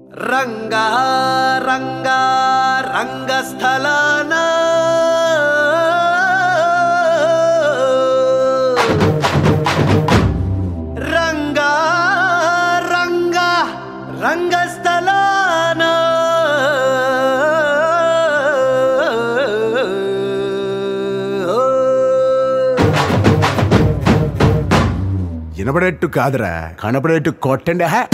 రంగా రంగా రంగస్థలాన రంగా రంగా రంగస్థలాన వినపడేట్టు కాదురా కనపడేట్టు కొట్టండి హే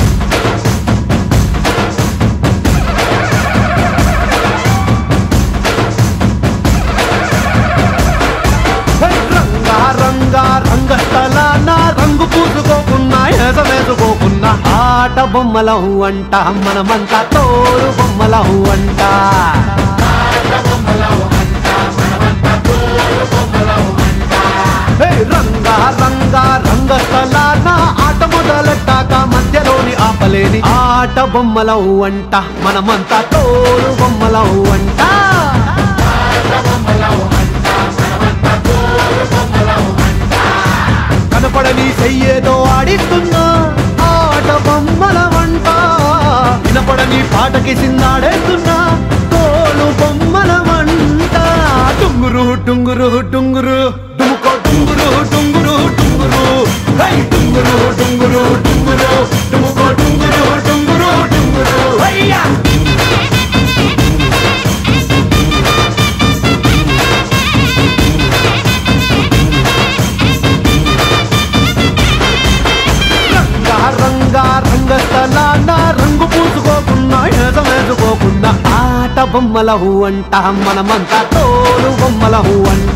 రంగా రంగా రంగస్థలాన రంగు పూసుకోకున్నా వేసుకోకున్నా ఆట బొమ్మలం అంట మనమంతా తోడు బొమ్మలం అంట హే, రంగా రంగా రంగస్థలాన ఆట మొదలెట్టాక మధ్యలోని ఆపలేని ఆట బొమ్మలం అంట మనమంతా తోడు బొమ్మలం అంట కనపడని చెయ్యేదో ఆడిస్తున్నా ఆట బొమ్మల వంట వినపడని పాటకి సిందాడేస్తున్నా తోలు బొమ్మల వంట టుంగురు టుంగురు టుంగురు డుముకో టుంగురు టుంగురు టుంగురు హై టుంగురు టుంగురు టుంగురు డుముకో టుంగురు టుంగురు టుంగురు హయ్యా రంగా రంగా రంగస్థలాన రంగు పూసుకోకున్నా ఏదం వేసుకోకున్నా ఆట బొమ్మల అంట మనమంతా తోడు బొమ్మల అంట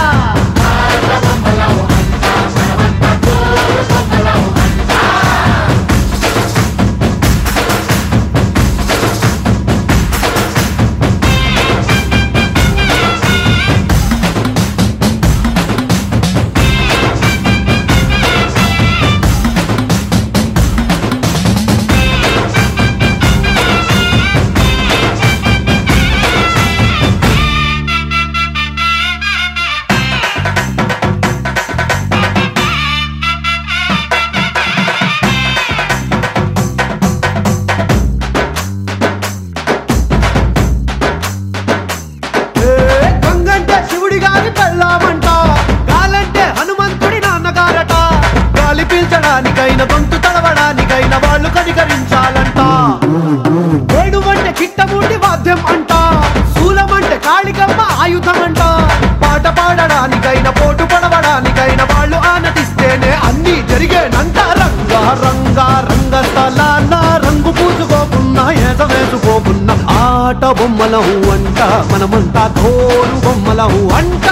ఏ, గంగంటే శివుడి గారి పెళ్ళామంట గాలంటే హనుమంతుడి నాన్నగారట గాలి పీల్చడానికైన గొంతు తడవడానికైన వాళ్ళు కనికరించాలంట ఏడువంటే కిట్టముండి వాద్యం అంట శూలమంటే కాళికమ్మ ఆయుధం అంట పాట పాడడానికైన పోటు పడవడానికైన వాళ్ళు ఆనతిస్తేనే అన్ని జరిగేనంట రంగా రంగా రంగస్థలాన రంగు పూసుకోకున్నా ఏస వేసుకోకున్నా ఆట బొమ్మలహు అంట మనమంతా తోలు బొమ్మలహు అంట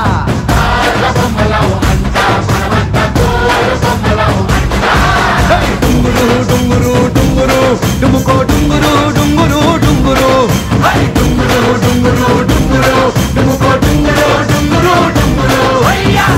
హే, డుంగురు డుంగురు డుంగురు డుముకో డుంగురు డుంగురు డుంగురు హై, డుంగురు డుంగురు డుంగురు డుముకో డుంగురు డుంగురు డుంగురు హయ్యా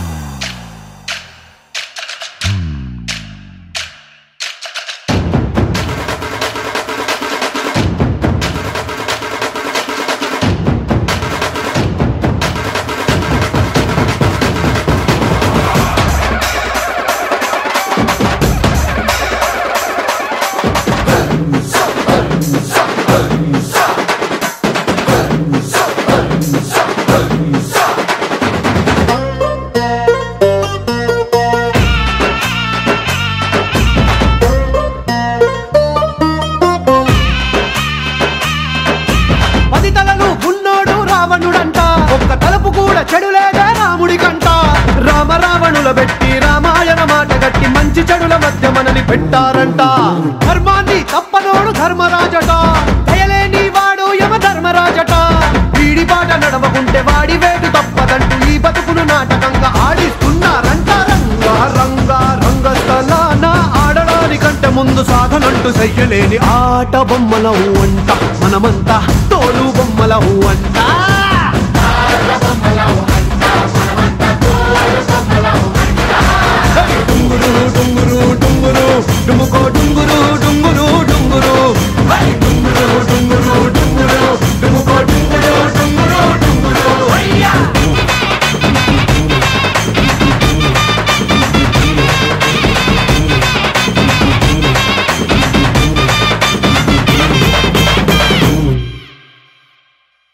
పది తలలు ఉన్నోడు రావణుడంట ఒక్క తలుపు కూడా చెడులేదే రాముడి కంట రామ రావణుల పెట్టి రామాయణ మాట గట్టి మంచి చెడుల మధ్య మనని పెట్టారంట ధర్మాన్ని తప్పనోడు ధర్మరాజట దయలేని వాడు యమ ధర్మరాజట వీడి పాట నడవకుంటే వాడి వేటు తప్పదంటూ ఈ బతుకును నాటకంగా ఆడిస్తున్నారంట రంగా రంగా రంగస్థలాన ఆడడానికంటే ముందు సాధనంటూ చెయ్యలేని ఆట బొమ్మలవు అంట మనమంతా తోలు బొమ్మలవు అంట